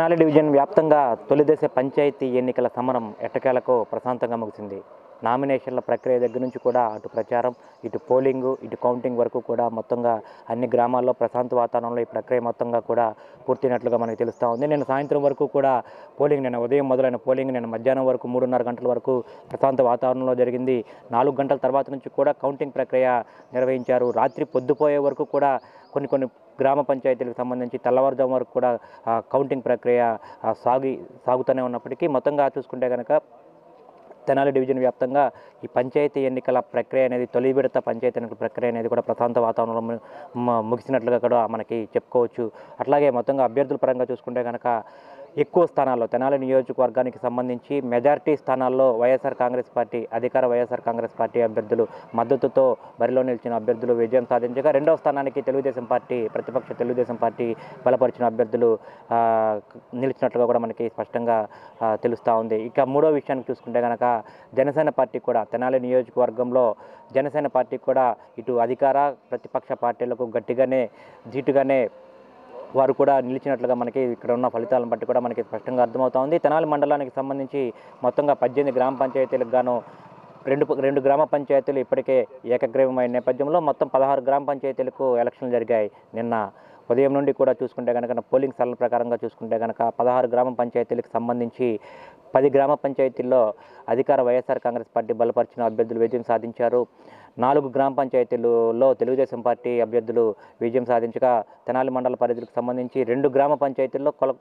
Tenali division వ్యాప్తంగా తొలిదశ పంచాయతీ ఎన్నికల సమరం ఎట్టకేలకు ప్రశాంతంగా ముగిసింది నామినేషన్ల ప్రక్రియ దగ్గర నుంచి కూడా అటు ప్రచారం ఇటు పోలింగు ఇటు కౌంటింగ్ వరకు కూడా మొత్తంగా అన్ని గ్రామాల్లో ప్రశాంత వాతావరణంలో ఈ ప్రక్రియ మొత్తంగా కూడా పూర్తయినట్లుగా మనకు తెలుస్తూ ఉంది నేను సాయంత్రం వరకు కూడా పోలింగ్ నేను ఉదయం మొదలైన పోలింగ్ నేను మధ్యాహ్నం వరకు మూడున్నర గంటల వరకు ప్రశాంత వాతావరణంలో జరిగింది నాలుగు గంటల తర్వాత నుంచి కూడా కౌంటింగ్ ప్రక్రియ నిర్వహించారు రాత్రి పొద్దుపోయే వరకు కూడా కొన్ని కొన్ని గ్రామ పంచాయతీలకు సంబంధించి తెల్లవారుజాము వరకు కూడా ఆ, కౌంటింగ్ ప్రక్రియ ఆ, సాగి సాగుతూనే ఉన్నప్పటికీ మొత్తంగా చూసుకుంటే కనుక తెనాలి డివిజన్ వ్యాప్తంగా ఈ పంచాయతీ ఎన్నికల ప్రక్రియ అనేది తొలి విడత పంచాయతీ ఎన్నికల ప్రక్రియ అనేది కూడా ప్రశాంత వాతావరణంలో ము- మ- ముగిసినట్లుగా కూడా మనకి చెప్పుకోవచ్చు అట్లాగే మొత్తంగా అభ్యర్థుల పరంగా చూసుకుంటే కనుక ఎక్కువ స్థానాల్లో తెనాలి నియోజకవర్గానికి సంబంధించి మెజారిటీ స్థానాల్లో వైఎస్ఆర్ కాంగ్రెస్ పార్టీ అధికార వైఎస్ఆర్ కాంగ్రెస్ పార్టీ అభ్యర్థులు మద్దతుతో బరిలో నిలిచిన అభ్యర్థులు విజయం సాధించగా రెండవ స్థానానికి తెలుగుదేశం పార్టీ ప్రతిపక్ష తెలుగుదేశం పార్టీ బలపరిచిన అభ్యర్థులు ఆ, నిలిచినట్లుగా కూడా మనకి స్పష్టంగా ఆ, తెలుస్తూ ఉంది ఇక మూడో విషయానికి చూసుకుంటే కనుక జనసేన పార్టీ కూడా తెనాలి నియోజకవర్గంలో జనసేన పార్టీ కూడా ఇటు అధికార ప్రతిపక్ష పార్టీలకు గట్టిగానే ధీటుగానే వారు కూడా నిలిచినట్లుగా మనకి ఇక్కడ ఉన్న ఫలితాలను బట్టి కూడా మనకి స్పష్టంగా అర్థమవుతా ఉంది తెనాలి మండలానికి సంబంధించి మొత్తంగా పద్దెనిమిది గ్రామ పంచాయతీలకు గాను రెండు రెండు గ్రామ పంచాయతీలు ఇప్పటికే ఏకగ్రీవమైన నేపథ్యంలో మొత్తం పదహారు గ్రామ పంచాయతీలకు ఎలక్షన్లు జరిగాయి నిన్న ఉదయం నుండి కూడా చూసుకుంటే కనుక పోలింగ్ సరళ ప్రకారంగా చూసుకుంటే కనుక పదహారు గ్రామ పంచాయతీలకు సంబంధించి పది గ్రామ పంచాయతీల్లో అధికార వైఎస్ఆర్ కాంగ్రెస్ పార్టీ బలపరిచిన అభ్యర్థులు విజయం సాధించారు నాలుగు గ్రామ పంచాయతీలలో తెలుగుదేశం పార్టీ అభ్యర్థులు విజయం సాధించగా తెనాలి మండల పరిధికి సంబంధించి రెండు గ్రామ పంచాయతీల్లో కొల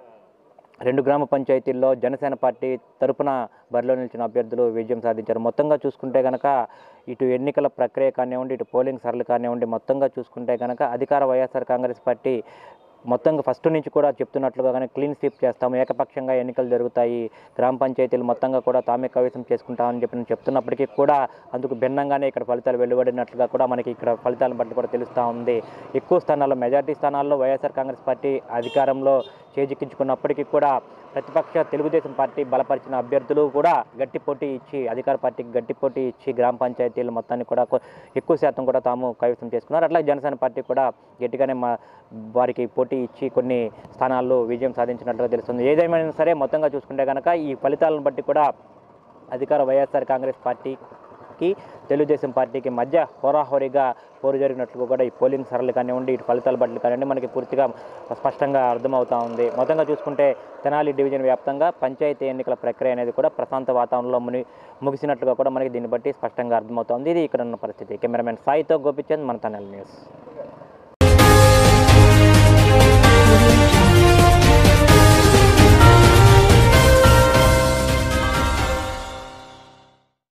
రెండు గ్రామ పంచాయతీల్లో జనసేన పార్టీ తరపున బరిలో నిలిచిన అభ్యర్థులు విజయం సాధించారు మొత్తంగా చూసుకుంటే కనుక ఇటు ఎన్నికల ప్రక్రియ కానివ్వండి ఇటు పోలింగ్ సరళి కానివ్వండి మొత్తంగా చూసుకుంటే కనుక అధికార వైఎస్ఆర్ కాంగ్రెస్ పార్టీ మొత్తంగా ఫస్ట్ నుంచి కూడా చెప్తున్నట్లుగా కానీ క్లీన్ స్వీప్ చేస్తాము ఏకపక్షంగా ఎన్నికలు జరుగుతాయి గ్రామ పంచాయతీలు మొత్తంగా కూడా తామే కవిసం చేసుకుంటామని చెప్పి చెప్తున్నప్పటికీ కూడా అందుకు భిన్నంగానే ఇక్కడ ఫలితాలు వెలువడినట్లుగా కూడా మనకి ఇక్కడ ఫలితాలను బట్టి కూడా తెలుస్తూ ఉంది ఎక్కువ స్థానాల్లో మెజార్టీ స్థానాల్లో వైఎస్ఆర్ కాంగ్రెస్ పార్టీ అధికారంలో చేజిక్కించుకున్నప్పటికీ కూడా ప్రతిపక్ష తెలుగుదేశం పార్టీ బలపరిచిన అభ్యర్థులు కూడా గట్టి పోటీ ఇచ్చి అధికార పార్టీకి గట్టి పోటీ ఇచ్చి గ్రామ పంచాయతీలు మొత్తాన్ని కూడా కొ- ఎక్కువ శాతం కూడా తాము కైవసం చేసుకున్నారు అట్లాగే జనసేన పార్టీ కూడా గట్టిగానే మా వారికి పోటీ ఇచ్చి కొన్ని స్థానాల్లో విజయం సాధించినట్లుగా తెలుస్తుంది ఏదేమైనా సరే మొత్తంగా చూసుకుంటే కనుక ఈ ఫలితాలను బట్టి కూడా అధికార వైఎస్ఆర్ కాంగ్రెస్ పార్టీకి తెలుగుదేశం పార్టీకి మధ్య హోరాహోరీగా పోరు జరిగినట్లు కూడా ఈ పోలింగ్ సరళి కానివ్వండి ఇటు ఫలితాల బట్టి కానివ్వండి మనకి పూర్తిగా స్పష్టంగా అర్థమవుతా ఉంది మొత్తంగా చూసుకుంటే తెనాలి డివిజన్ వ్యాప్తంగా పంచాయతీ ఎన్నికల ప్రక్రియ అనేది కూడా ప్రశాంత వాతావరణంలో ముని ముగిసినట్లుగా కూడా మనకి దీన్ని బట్టి స్పష్టంగా అర్థమవుతోంది ఇది ఇక్కడ ఉన్న పరిస్థితి కెమెరామెన్ సాయితో గోపిచంద్ మన తెనాలి న్యూస్